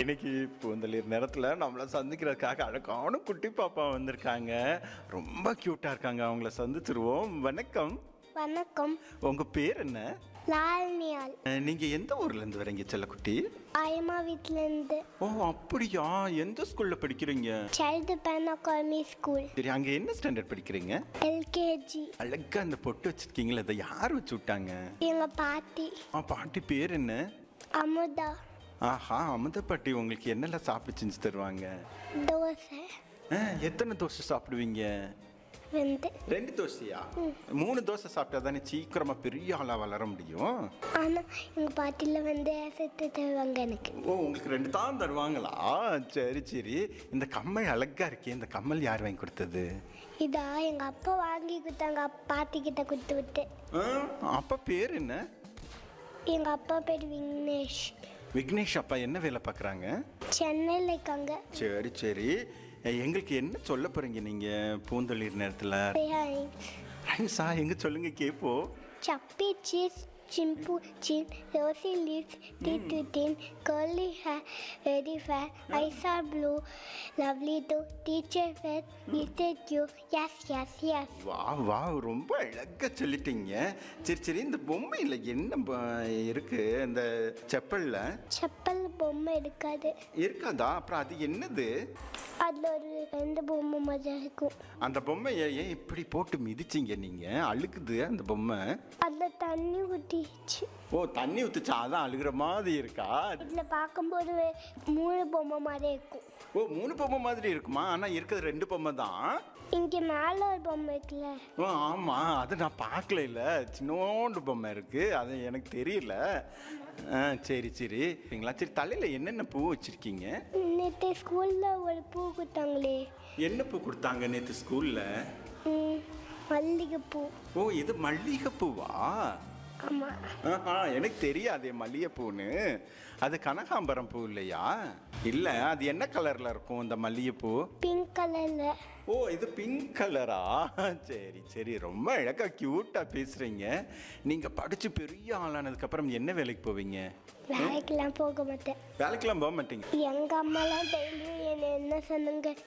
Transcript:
இன்னைக்கு பூந்தளிர் நேரத்தில் நம்மளை சந்திக்கிறதுக்காக அழகான குட்டி பாப்பா வந்திருக்காங்க ரொம்ப க்யூட்டாக இருக்காங்க அவங்கள சந்திச்சிருவோம் வணக்கம் வணக்கம் உங்கள் பேர் என்ன லால்னியால் அஹ், நீங்க எந்த ஊர்ல இருந்து வரீங்க செல்லக்குட்டி அயமா வீட்டிலேருந்து ஓ அப்படியா எந்த ஸ்கூல்ல படிக்கிறீங்க சைல்டு பேன் அகாடமி ஸ்கூல் சரி அங்க என்ன ஸ்டாண்டர்ட் படிக்கிறீங்க எல்கேஜி அழகா அந்த பொட்டு வச்சிருக்கீங்களா அதை யார் வச்சு விட்டாங்க எங்கள் பாட்டி ஆ பாட்டி பேர் என்ன அமுதா ஆஹா அமுத பாட்டி உங்களுக்கு என்னெல்லாம் சாப்பிட்டு செஞ்சு தருவாங்க தோசை அஹ், எத்தனை தோசை சாப்பிடுவீங்க வந்து ரெண்டு தோசையா மூணு தோசை சாப்பிட்டா தானே சீக்கிரமா பெரிய ஆளா வளர முடியும் ஆனால் எங்கள் பாட்டியில் வந்து சேர்த்து தருவாங்க எனக்கு ஓ உங்களுக்கு ரெண்டு தான் தருவாங்களா சரி சரி இந்த கம்மல் அழகா இருக்கே இந்த கம்மல் யார் வாங்கி கொடுத்தது இதா எங்கள் அப்பா வாங்கி கொடுத்தாங்க பாட்டி கிட்ட கொடுத்து விட்டு ஆ, அப்பா பேர் என்ன எங்கள் அப்பா பேர் விக்னேஷ் விக்னேஷ் அப்பா என்ன வேலை பார்க்குறாங்க சென்னையில் இருக்காங்க சரி சரி எ- எங்களுக்கு என்ன சொல்ல போறீங்க நீங்க பூந்தளிர் நேரத்தில் ரைம்ஸா எங்க சொல்லுங்க கேப்போம் Chubby cheeks, chimpu chin, rosy lips, teeth to thin, curly hair, very fair, eyes are blue, lovely too, teacher fair, visited you, yes, yes, yes. வா வா ரொம்ப அழகா சொல்லிட்டீங்க சரி சரி இந்த பொம்மையில் என்ன ப- இருக்கு இந்த செப்பல்ல செப்பல் பொம்மை இருக்காது இருக்காதா அப்புறம் அது என்னது அதில் ஒரு ரெண்டு பொம்மை மாதிரி இருக்கும் அந்த பொம்மையை ஏன் இப்படி போட்டு மிதிச்சிங்க நீங்க அழுக்குது அந்த பொம்மை அதில் தண்ணி ஊற்றிச்சு ஓ தண்ணி ஊத்துச்சா அதான் அழுகிற மாதிரி இருக்கா இதில் பார்க்கும்போது மூணு பொம்மை மாதிரி இருக்கும் ஓ மூணு பொம்மை மாதிரி இருக்குமா ஆனா இருக்கிறது ரெண்டு பொம்மை தான் இங்கே மேலே ஒரு பொம்மை இருக்குல்ல ஓ ஆமா அது நான் பார்க்கல இல்ல சின்னோண்டு பொம்மை இருக்கு அது எனக்கு தெரியல ஆ சரி சரி சரிங்களா சரி தலையில என்னென்ன பூ வச்சிருக்கீங்க நேற்று ஸ்கூலில் ஒரு பூ கொடுத்தாங்களே என்ன பூ கொடுத்தாங்க நேற்று ஸ்கூல்ல ம், மல்லிகைப்பூ ஓ இது மல்லிகை பூவா ஆமாம் ஆஹா எனக்கு தெரியாதே மல்லிகைப்பூன்னு அது கனகாம்பரம் பூ இல்லையா இல்ல அது என்ன கலர்ல இருக்கும் இந்த மல்லிகைப்பூ பிங்க் கலரில் ஓ இது பிங்க் கலரா சரி சரி ரொம்ப அழகா கியூட்டா பேசுறீங்க நீங்க படிச்சு பெரிய ஆளானதுக்கு அப்புறம் என்ன வேலைக்கு போவீங்க வேலைக்கெல்லாம் போக மாட்டேன் வேலைக்கெல்லாம் போக மாட்டீங்க எங்கள் அம்மாலாம் டெய்லியும் என்னை என்ன சொன்னாங்க